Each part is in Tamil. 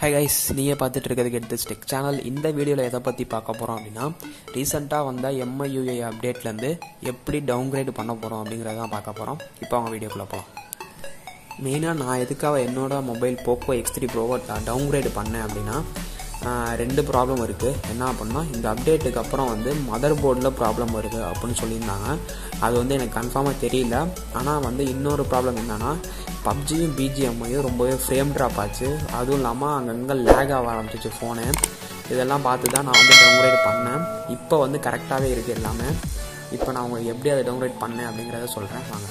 ஹை கைஸ் நீங்கள் பார்த்துட்டு இருக்கிறது கெட் திஸ் டெக் சேனல் இந்த வீடியோவில் எதை பற்றி பார்க்க போகிறோம் அப்படின்னா ரீசெண்டாக வந்த எம்ஐயூஐ அப்டேட்லேருந்து எப்படி டவுன்கிரேட் பண்ண போகிறோம் அப்படிங்கிறத தான் பார்க்க போகிறோம் இப்போ அவங்க வீடியோக்குள்ளே போகலாம் மெயினாக நான் எதுக்காக என்னோட மொபைல் போக்கோ எக்ஸ் த்ரீ ப்ரோவை டவுன்கிரேட் பண்ணேன் அப்படின்னா ஆஹ், ரெண்டு ப்ராப்ளம் இருக்குது என்ன அப்படின்னா இந்த அப்டேட்டுக்கு அப்புறம் வந்து மதர் போர்டில் ப்ராப்ளம் வருது அப்படின்னு சொல்லியிருந்தாங்க அது வந்து எனக்கு கன்ஃபார்மாக தெரியல ஆனால் வந்து இன்னொரு ப்ராப்ளம் என்னன்னா பப்ஜியும் பிஜிஎம்ஐயும் ரொம்பவே ஃப்ரேம் ட்ராப் ஆச்சு அதுவும் இல்லாமல் அங்கங்கே லேக் ஆக ஆரம்பிச்சிச்சு ஃபோனு இதெல்லாம் பார்த்து தான் நான் வந்து டவுன்கிரேட் பண்ணேன் இப்போ வந்து கரெக்டாகவே இருக்குது எல்லாமே இப்போ நான் உங்களுக்கு எப்படி அதை டவுன்கிரேட் பண்ணேன் அப்படிங்கிறத சொல்கிறேன் வாங்க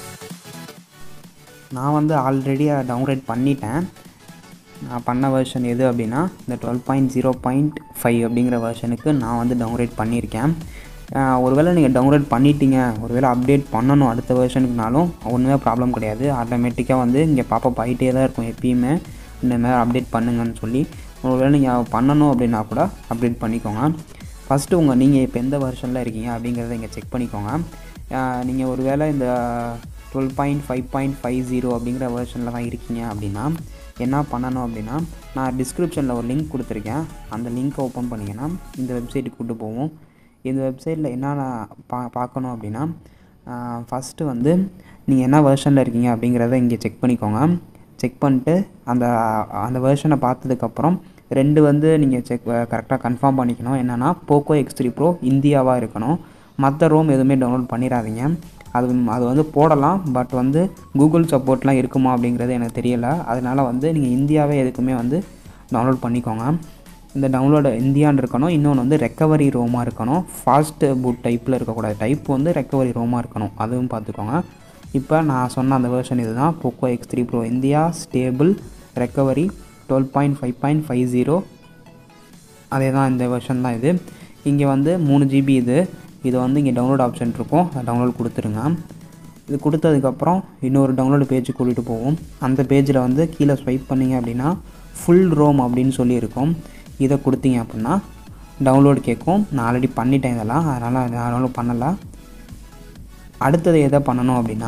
நான் வந்து ஆல்ரெடி டவுன்லோட் பண்ணிட்டேன் நான் பண்ண வெர்ஷன் எது அப்படின்னா இந்த twelve point zero point five அப்படிங்கிற வெர்ஷனுக்கு நான் வந்து டவுன்லோட் பண்ணியிருக்கேன் ஆஹ் ஒருவேளை நீங்கள் டவுன்லோட் பண்ணிட்டீங்க ஒருவேளை அப்டேட் பண்ணணும் அடுத்த வெர்ஷனுக்குனாலும் ஒன்றுமே ப்ராப்ளம் கிடையாது ஆட்டோமேட்டிக்காக வந்து இங்கே பாப்பப் ஆகிட்டே தான் இருக்கும் எப்பயுமே இந்த மாதிரி அப்டேட் பண்ணுங்கன்னு சொல்லி ஒருவேளை நீங்கள் பண்ணணும் அப்படின்னா கூட அப்டேட் பண்ணிக்கோங்க ஃபஸ்ட்டு உங்கள் நீங்கள் இப்போ எந்த வெர்ஷனில் இருக்கீங்க அப்படிங்கிறத இங்கே செக் பண்ணிக்கோங்க நீங்கள் ஒருவேளை இந்த twelve point five point five zero அப்படிங்கிற வெர்ஷனில் தான் இருக்கீங்க அப்படின்னா என்ன பண்ணணும் அப்படின்னா நான் டிஸ்கிரிப்ஷனில் ஒரு லிங்க் கொடுத்துருக்கேன் அந்த லிங்க்கை ஓப்பன் பண்ணிங்கன்னா இந்த வெப்சைட்டுக்கு கூட்டு போவோம் இந்த வெப்சைட்டில் என்னென்ன பா பார்க்கணும் அப்படின்னா ஃபஸ்ட்டு வந்து நீங்கள் என்ன வெர்ஷனில் இருக்கீங்க அப்படிங்கிறத இங்கே செக் பண்ணிக்கோங்க செக் பண்ணிட்டு அந்த அந்த வெர்ஷனை பார்த்ததுக்கப்புறம் ரெண்டு வந்து நீங்கள் செக் கரெக்டாக கன்ஃபார்ம் பண்ணிக்கணும் என்னென்னா போக்கோ எக்ஸ் த்ரீ ப்ரோ இந்தியாவாக இருக்கணும் மற்ற ரோம் எதுவுமே டவுன்லோட் பண்ணிடாதீங்க அது அது வந்து போடலாம் பட் வந்து கூகுள் சப்போர்ட்லாம் இருக்குமா அப்படிங்கிறது எனக்கு தெரியல அதனால் வந்து நீங்கள் இந்தியாவே எதுக்குமே வந்து டவுன்லோட் பண்ணிக்கோங்க இந்த டவுன்லோடு இந்தியான்னு இருக்கணும் இன்னொன்று வந்து ரெக்கவரி ரோமாக இருக்கணும் ஃபாஸ்ட் பூட் டைப்பில் இருக்கக்கூடாது டைப் வந்து ரெக்கவரி ரோமாக இருக்கணும் அதுவும் பார்த்துக்கோங்க இப்போ நான் சொன்ன அந்த வெர்ஷன் இதுதான் Poco X three pro India stable recovery twelve point five point five zero அதே தான் இந்த வெர்ஷன் தான் இது இங்கே வந்து மூணு ஜிபி இது இது வந்து இங்கே டவுன்லோட் ஆப்ஷன் இருக்கும் அதை டவுன்லோட் கொடுத்துருங்க இது கொடுத்ததுக்கப்புறம் இன்னொரு டவுன்லோடு பேஜுக்கு கூட்டிகிட்டு போவோம் அந்த பேஜில் வந்து கீழே ஸ்வைப் பண்ணீங்க அப்படின்னா ஃபுல் ரோம் அப்படின்னு சொல்லி இருக்கும் இதை கொடுத்தீங்க அப்படின்னா டவுன்லோடு கேட்கும் நான் ஆல்ரெடி பண்ணிட்டேன் இதெல்லாம் அதனால் நான் டவுன்லோட் பண்ணலை அடுத்தது எதை பண்ணணும் அப்படின்னா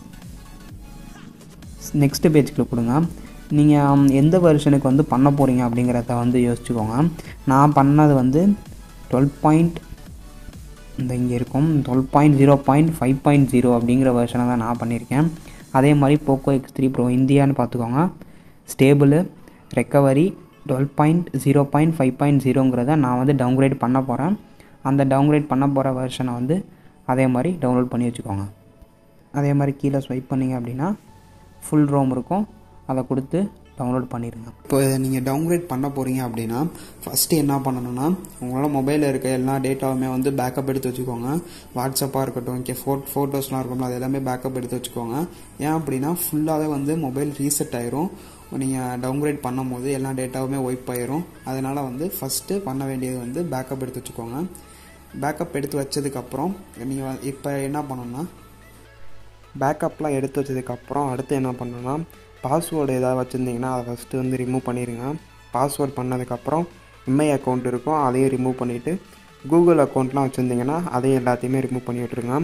நெக்ஸ்ட் பேஜ்க்குள்ள கொடுங்க நீங்கள் எந்த வெர்ஷனுக்கு வந்து பண்ண போகிறீங்க அப்படிங்கிறத வந்து யோசிச்சுக்கோங்க நான் பண்ணது வந்து டுவெல் பாயிண்ட் இந்த இங்கே இருக்கும் twelve point zero point five point zero அப்படிங்கிற வெர்ஷனை தான் நான் பண்ணியிருக்கேன் அதே மாதிரி போக்கோ எக்ஸ் த்ரீ ப்ரோ இந்தியான்னு பார்த்துக்கோங்க stable recovery twelve point zero point five point ஜீரோங்கிறத நான் வந்து டவுன்கிரேட் பண்ண போகிறேன் அந்த டவுன்கிரேட் பண்ண போகிற வெர்ஷனை வந்து அதே மாதிரி டவுன்லோட் பண்ணி வச்சுக்கோங்க அதே மாதிரி கீழே ஸ்வைப் பண்ணீங்க அப்படின்னா ஃபுல் ரோம் இருக்கும் அதை கொடுத்து டவுன்லோட் பண்ணிடுங்க இப்போ நீங்கள் டவுன்கிரேட் பண்ண போகிறீங்க அப்படின்னா ஃபஸ்ட்டு என்ன பண்ணணும்னா உங்களோட மொபைலில் இருக்க எல்லா டேட்டாவுமே வந்து பேக்கப் எடுத்து வச்சுக்கோங்க வாட்ஸ்அப்பாக இருக்கட்டும் இங்கே ஃபோ ஃபோட்டோஸ்லாம் இருக்கும்ல அது எல்லாமே பேக்கப் எடுத்து வச்சுக்கோங்க ஏன் அப்படின்னா ஃபுல்லாகவே வந்து மொபைல் ரீசெட் ஆயிரும் நீங்கள் டவுன்கிரேட் பண்ணும்போது எல்லா டேட்டாவுமே ஒய்ப் ஆயிரும் அதனால் வந்து ஃபஸ்ட்டு பண்ண வேண்டியது வந்து பேக்கப் எடுத்து வச்சுக்கோங்க பேக்கப் எடுத்து வச்சதுக்கப்புறம் நீங்கள் இப்போ என்ன பண்ணணும்னா பேக்கப்லாம் எடுத்து வச்சதுக்கப்புறம் அடுத்து என்ன பண்ணணும்னா பாஸ்வேர்டு ஏதாவது வச்சுருந்தீங்கன்னா அதை ஃபஸ்ட்டு வந்து ரிமூவ் பண்ணிடுங்க பாஸ்வேர்ட் பண்ணதுக்கப்புறம் எம்ஐ அக்கௌண்ட் இருக்கும் அதையும் ரிமூவ் பண்ணிவிட்டு கூகுள் அக்கௌண்ட்லாம் வச்சுருந்தீங்கன்னா அதையும் எல்லாத்தையுமே ரிமூவ் பண்ணி விட்டுருங்க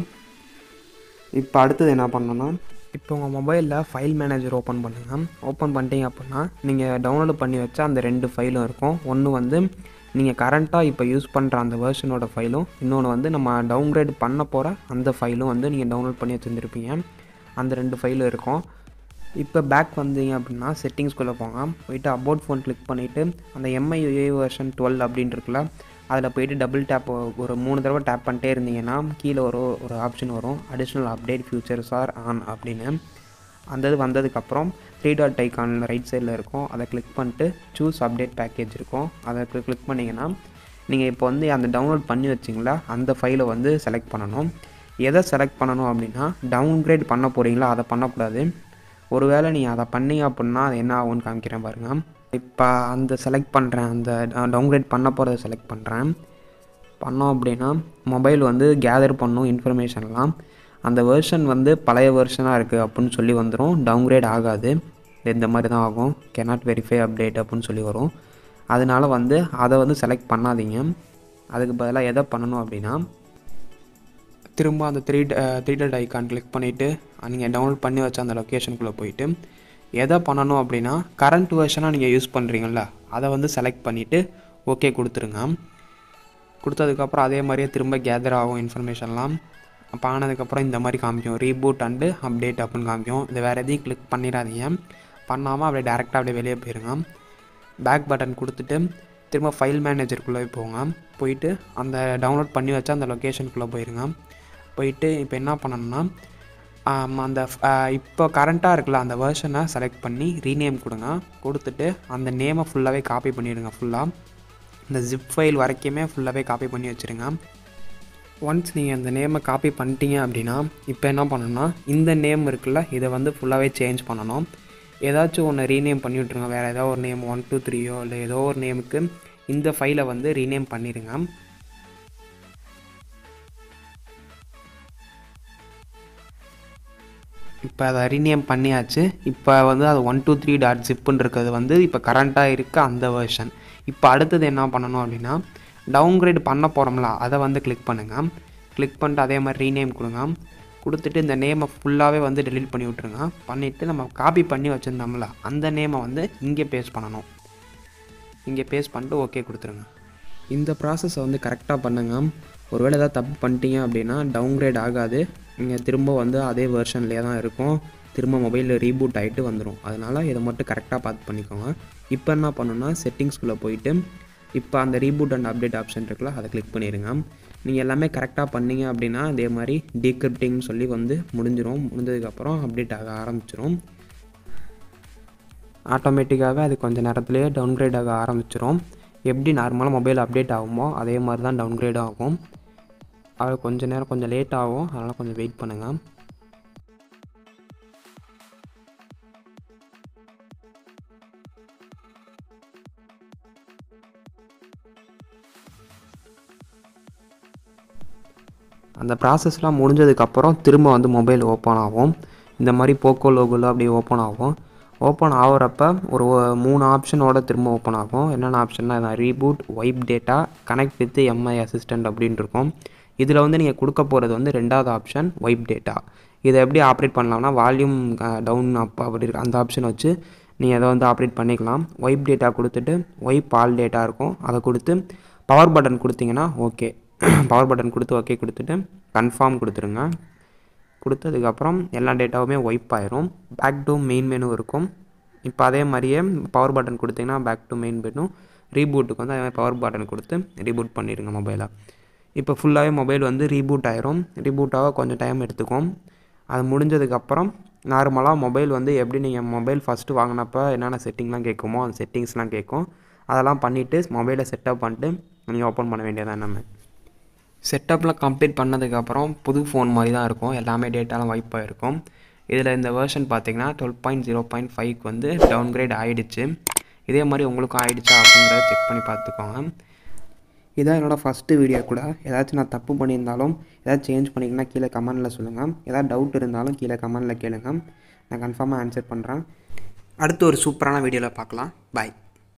இப்போ அடுத்தது என்ன பண்ணணும்னா இப்போ உங்கள் மொபைலில் ஃபைல் மேனேஜர் ஓப்பன் பண்ணுங்கள் ஓப்பன் பண்ணிட்டீங்க அப்படின்னா நீங்கள் டவுன்லோட் பண்ணி வச்ச அந்த ரெண்டு ஃபைலும் இருக்கும் ஒன்று வந்து நீங்கள் கரண்ட்டாக இப்போ யூஸ் பண்ணுற அந்த வெர்ஷனோட ஃபைலும் இன்னொன்று வந்து நம்ம டவுன்கிரேட் பண்ண போகிற அந்த ஃபைலும் வந்து நீங்கள் டவுன்லோட் பண்ணி வச்சுருந்துருப்பீங்க அந்த ரெண்டு ஃபைலும் இருக்கும் இப்போ பேக் வந்தீங்க அப்படின்னா செட்டிங்ஸ்குள்ளே போங்க போயிட்டு அபவுட் ஃபோன் கிளிக் பண்ணிவிட்டு அந்த எம்ஐ வெர்ஷன் டுவெல் அப்படின்னு இருக்குல்ல அதில் போயிட்டு டபுள் டேப் ஒரு மூணு தடவை டேப் பண்ணிட்டே இருந்தீங்கன்னா கீழே ஒரு ஒரு ஆப்ஷன் வரும் additional update features are on அப்படின்னு அந்த இது வந்ததுக்கப்புறம் த்ரீ டாட் ஐக்கான் ரைட் சைடில் இருக்கும் அதை கிளிக் பண்ணிட்டு சூஸ் அப்டேட் பேக்கேஜ் இருக்கும் அதை கிளிக் பண்ணிங்கன்னா நீங்கள் இப்போ வந்து அந்த டவுன்லோட் பண்ணி வச்சிங்களா அந்த ஃபைலை வந்து செலக்ட் பண்ணணும் எதை செலக்ட் பண்ணணும் அப்படின்னா டவுன்கிரேட் பண்ண போகிறீங்களா அதை பண்ணக்கூடாது ஒருவேளை நீங்கள் அதை பண்ணீங்க அப்படின்னா அது என்ன ஆகும்னு காமிக்கிறேன் பாருங்கள் இப்போ அந்த செலக்ட் பண்ணுறேன் அந்த டவுன்கிரேட் பண்ண போகிறத செலக்ட் பண்ணுறேன் பண்ணோம் அப்படின்னா மொபைல் வந்து கேதர் பண்ணும் இன்ஃபர்மேஷன்லாம் அந்த வெர்ஷன் வந்து பழைய வெர்ஷனாக இருக்குது அப்படின்னு சொல்லி வந்துடும் டவுன்கிரேட் ஆகாது இந்த மாதிரி தான் ஆகும் cannot வெரிஃபை அப்டேட் அப்படின்னு சொல்லி வரும் அதனால வந்து அதை வந்து செலக்ட் பண்ணாதீங்க அதுக்கு பதிலாக எதை பண்ணணும் அப்படின்னா திரும்ப அந்த three three dot icon click பண்ணிவிட்டு நீங்கள் டவுன்லோட் பண்ணி வச்ச அந்த லொக்கேஷனுக்குள்ளே போயிட்டு எதை பண்ணணும் அப்படின்னா கரண்ட் வெர்ஷனாக நீங்கள் யூஸ் பண்ணுறீங்கள அதை வந்து செலக்ட் பண்ணிவிட்டு ஓகே கொடுத்துருங்க கொடுத்ததுக்கப்புறம் அதே மாதிரியே திரும்ப கேதர் ஆகும் இன்ஃபர்மேஷன்லாம் அப்போ ஆனதுக்கப்புறம் இந்த மாதிரி காமிக்கும் ரீபூட் அண்டு அப்டேட் அப்படின்னு காமிக்கும் இதை வேறு எதையும் கிளிக் பண்ணிடாதீங்க பண்ணாமல் அப்படியே டேரெக்டாக அப்படியே வெளியே போயிருங்க பேக் பட்டன் கொடுத்துட்டு திரும்ப ஃபைல் மேனேஜருக்குள்ளே போங்க போயிட்டு அந்த டவுன்லோட் பண்ணி வச்சா அந்த லொக்கேஷனுக்குள்ளே போயிருங்க போயிட்டு இப்போ என்ன பண்ணணும்னா ஆம், அந்த இப்போ கரண்ட்டாக இருக்குல்ல அந்த வேர்ஷனை செலக்ட் பண்ணி ரீநேம் கொடுங்க கொடுத்துட்டு அந்த நேமை ஃபுல்லாகவே காப்பி பண்ணிடுங்க ஃபுல்லாக இந்த ஜிப் ஃபைல் வரைக்குமே ஃபுல்லாகவே காப்பி பண்ணி வச்சுருங்க ஒன்ஸ் நீங்கள் அந்த நேமை காப்பி பண்ணிட்டீங்க அப்படின்னா இப்போ என்ன பண்ணணும்னா இந்த நேம் இருக்குல்ல இதை வந்து ஃபுல்லாகவே சேஞ்ச் பண்ணணும் ஏதாச்சும் ஒன்று ரீநேம் பண்ணி விட்ருங்க வேறு ஏதோ ஒரு நேம் ஒன் டூ த்ரீயோ இல்லை ஏதோ ஒரு நேமுக்கு இந்த ஃபைலை வந்து ரீநேம் பண்ணிடுங்க இப்போ அதை ரீநேம் பண்ணியாச்சு இப்போ வந்து அது ஒன் டூ த்ரீ டாட் ஜிப்புன்னு இருக்கிறது வந்து இப்போ கரண்ட்டாக இருக்க அந்த வெர்ஷன் இப்போ அடுத்தது என்ன பண்ணணும் அப்படின்னா டவுன்கிரேட் பண்ண போகிறோம்ல அதை வந்து கிளிக் பண்ணுங்கள் கிளிக் பண்ணிட்டு அதே மாதிரி ரீநேம் கொடுங்க கொடுத்துட்டு இந்த நேமை ஃபுல்லாகவே வந்து டெலீட் பண்ணி விட்ருங்க பண்ணிவிட்டு நம்ம காப்பி பண்ணி வச்சுருந்தோம்ல அந்த நேமை வந்து இங்கே பேஸ்ட் பண்ணணும் இங்கே பேஸ்ட் பண்ணிட்டு ஓகே கொடுத்துருங்க இந்த ப்ராசஸை வந்து கரெக்டாக பண்ணுங்க ஒருவேளை ஏதாவது தப்பு பண்ணிட்டீங்க அப்படின்னா டவுன்கிரேட் ஆகாது நீங்கள் திரும்ப வந்து அதே வெர்ஷன்லேயே தான் இருக்கும் திரும்ப மொபைலில் ரீபூட் ஆகிட்டு வந்துடும் அதனால் இதை மட்டும் கரெக்டாக பார்த்து பண்ணிக்கோங்க இப்போ என்ன பண்ணணும்னா செட்டிங்ஸ்குள்ளே போயிட்டு இப்போ அந்த ரீபூட் அண்ட் அப்டேட் ஆப்ஷன் இருக்குல்ல அதை கிளிக் பண்ணிடுங்க நீங்கள் எல்லாமே கரெக்டாக பண்ணீங்க அப்படின்னா அதே மாதிரி டீக்ரிப்டிங்னு சொல்லி வந்து முடிஞ்சிடும் முடிஞ்சதுக்கப்புறம் அப்டேட் ஆக ஆரம்பிச்சிடும் ஆட்டோமேட்டிக்காகவே அது கொஞ்சம் நேரத்துலேயே டவுன்கிரேட் ஆக ஆரம்பிச்சிடும் எப்படி நார்மலாக மொபைல் அப்டேட் ஆகுமோ அதே மாதிரி தான் டவுன்கிரேட் ஆகும் அது கொஞ்சம் நேரம் கொஞ்சம் லேட் ஆகும் அதனால் கொஞ்சம் வெயிட் பண்ணுங்கள் அந்த ப்ராசஸ்லாம் முடிஞ்சதுக்கப்புறம் திரும்ப வந்து மொபைல் ஓப்பன் ஆகும் இந்த மாதிரி போக்கோ லோகோவில் அப்படியே ஓப்பன் ஆகும் ஓப்பன் ஆகுறப்ப ஒரு மூணு ஆப்ஷனோட திரும்ப ஓப்பன் ஆகும் என்னென்ன ஆப்ஷன்னா இதான் reboot wipe data connect with MI assistant அப்படின்னு இருக்கும் இதில் வந்து நீங்கள் கொடுக்க போகிறது வந்து ரெண்டாவது ஆப்ஷன் வைப் டேட்டா இதை எப்படி ஆப்ரேட் பண்ணலாம்னா வால்யூம் டவுன் அப் அப்படி இருக்கு அந்த ஆப்ஷன் வச்சு நீங்கள் அதை வந்து ஆப்ரேட் பண்ணிக்கலாம் வைப் டேட்டா கொடுத்துட்டு வைப் ஆல் டேட்டா இருக்கும் அதை கொடுத்து பவர் பட்டன் கொடுத்தீங்கன்னா ஓகே பவர் பட்டன் கொடுத்து ஓகே கொடுத்துட்டு கன்ஃபார்ம் கொடுத்துருங்க கொடுத்ததுக்கப்புறம் எல்லா டேட்டாவுமே ஒய்ப் ஆயிரும் பேக் டு மெயின் மெனு இருக்கும் இப்போ அதே மாதிரியே பவர் பட்டன் கொடுத்தீங்கன்னா பேக் டு மெயின் மெனு ரீபூட்டுக்கு வந்து அதே மாதிரி பவர் பட்டன் கொடுத்து ரீபூட் பண்ணிடுங்க மொபைலை இப்போ ஃபுல்லாகவே மொபைல் வந்து ரீபூட் ஆயிரும் ரீபூட் ஆக கொஞ்சம் டைம் எடுத்துக்கும் அது முடிஞ்சதுக்கப்புறம் நார்மலாக மொபைல் வந்து எப்படி நீங்கள் மொபைல் ஃபஸ்ட்டு வாங்கினப்ப என்னென்ன செட்டிங்லாம் கேட்குமோ அந்த செட்டிங்ஸ்லாம் கேட்கும் அதெல்லாம் பண்ணிவிட்டு மொபைலை செட்டப் பண்ணிட்டு நீங்கள் ஓப்பன் பண்ண வேண்டியதான் நம்ம செட்டப்லாம் கம்ப்ளீட் பண்ணதுக்கப்புறம் புது ஃபோன் மாதிரி தான் இருக்கும் எல்லாமே டேட்டாலாம் வைப்பாக இருக்கும் இதில் இந்த வெர்ஷன் பார்த்தீங்கன்னா டுவெல் பாயிண்ட் ஜீரோ பாயிண்ட் ஃபைவ்க்கு வந்து டவுன்கிரேட் ஆகிடுச்சு இதே மாதிரி உங்களுக்கும் ஆயிடுச்சா அப்படிங்கிறத செக் பண்ணி பார்த்துக்கோங்க இதான் என்னோடய ஃபஸ்ட்டு வீடியோ கூட ஏதாச்சும் நான் தப்பு பண்ணியிருந்தாலும் ஏதாச்சும் சேஞ்ச் பண்ணிங்கன்னா கீழே கமெண்டில் சொல்லுங்கள் ஏதாவது டவுட் இருந்தாலும் கீழே கமெண்டில் கேளுங்க நான் கன்ஃபார்மாக ஆன்சர் பண்ணுறேன் அடுத்து ஒரு சூப்பரான வீடியோவில் பார்க்கலாம் பாய்